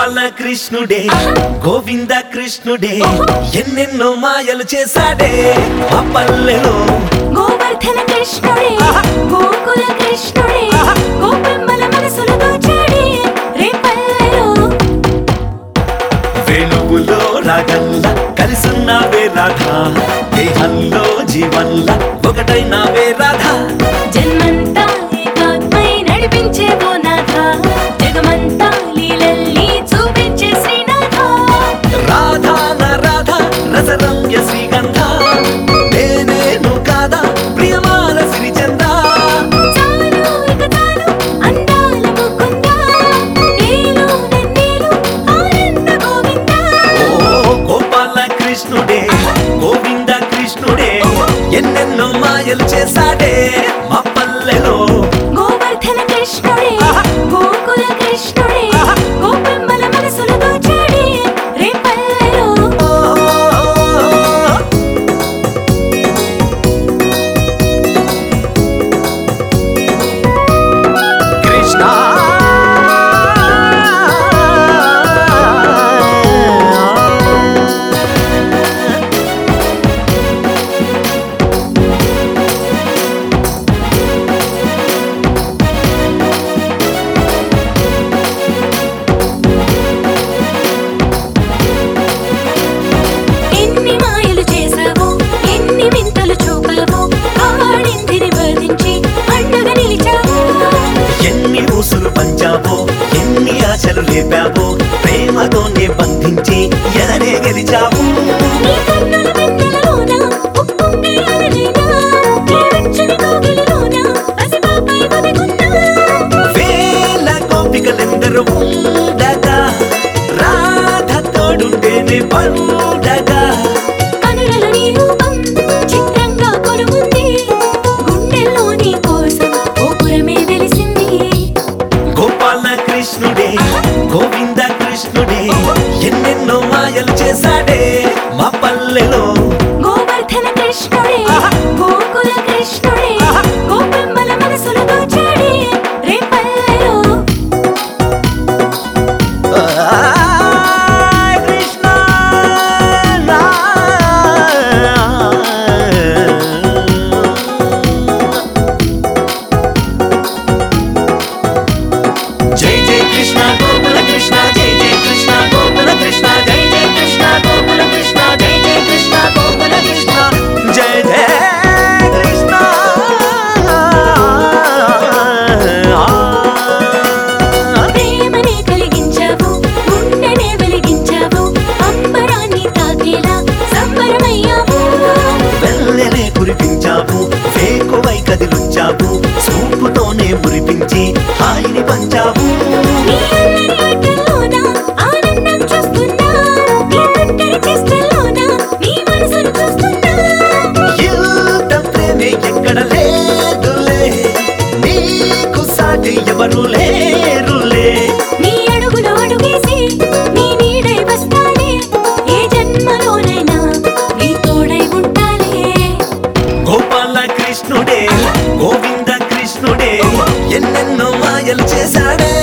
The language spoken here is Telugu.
గోపాల కృష్ణుడే గోవింద కృష్ణుడే ఎన్నెన్నో మాయలు చేశాడే మా పల్లెలో గోవర్ధన కృష్ణుడే గోకుల కృష్ణుడే గోపెమ్మల మనసులు దోచాడే రేపల్లెలో వేణువులో రాగల్లా కలిసున్నావే రాధా దేహంలో జీవన్లా ఒకటైనావే రాధా జన్మంతా ఏకాత్మై నడిపించే ఓ నాథ జగమంతా లీలల్ని చూపించే శ్రీనాథ రాధా నా రాధా రసరమ్య శ్రీగంధ నేనేను కాదా ప్రియమాల శ్రీచంద్ర చాలు ఇక చాలు అందాల ముకుంద ఏలు నన్నేలు ఆనంద గోవింద ఓ గోపాల కృష్ణుడే గోవింద కృష్ణుడే ఎన్నెన్నో మాయలు చేశాడే మా పల్లెలో గోవర్ధన కృష్ణుడే గోకుల కృష్ణుడే గోపెమ్మల మనసులు దోచాడే రేపల్లెలో కృష్ణ ఎన్ని మాయలు చేశావో ఎన్ని వింతలు చూపావో ఆడిందిని బంధించి అండగా నిలిచావో ఎన్ని ఊసులు పంచావో ఎన్ని ఆశలు లేపావో ప్రేమతోనే బంధించి ఎదనే గెలిచావు నీ కన్నుల వెన్నెలలోన ఉప్పొంగే అలనైనా నీ వెచ్చని కోగిలిలోన పసిపాపై ఒదిగున్నా వేల గోపికలెందరూ ఉండగా రాధ తోడుంటేనే పండగా కనులలో నీ రూపం చిత్రంగా కొలువుంది గుండెల్లో నీ కోసం గోపురమే వెలిసింది గోపాల కృష్ణుడే గోవింద కృష్ణుడే ఎన్నెన్నో మాయలు చేశాడే మా పల్లెలో గోవర్ధన కృష్ణుడే గోకుల కృష్ణుడే గోపెమ్మల మనసులు దోచాడే రేపల్లెలో ఆ, కృష్ణ నా. జై జై కృష్ణ గోకుల కృష్ణ జై జై కృష్ణ గోకుల కృష్ణ జై జై కృష్ణ గోకుల కృష్ణ జై జై కృష్ణ గోకుల కృష్ణ జై జై కృష్ణ ప్రేమనే కలిగించావు గుండెనే వెలిగించావు అంబరాన్ని తాకేలా సంబరమయ్యావు వెల్లెనే కురిపించావు వేకువై కదిలుంచావు చూపుతోనే మురిపించి హాయిని పంచావు నీ అల్లరి ఆటల్లోన ఆనందం చూస్తున్నా నీ ఒంటరి చేష్టల్లోన నీ మనసును చూస్తున్నా ఇంత ప్రేమే ఎక్కడ లేదులే నీకు సాటి ఎవరు లేరులే నీ అడుగులో అడుగేసి నీ నీడై వస్తానే ఏ జన్మలోనైనా నీ తోడై ఉంటాలే గోపాల కృష్ణుడే గోవింద కృష్ణుడే ఎన్నెన్నో మాయలు చేశాడే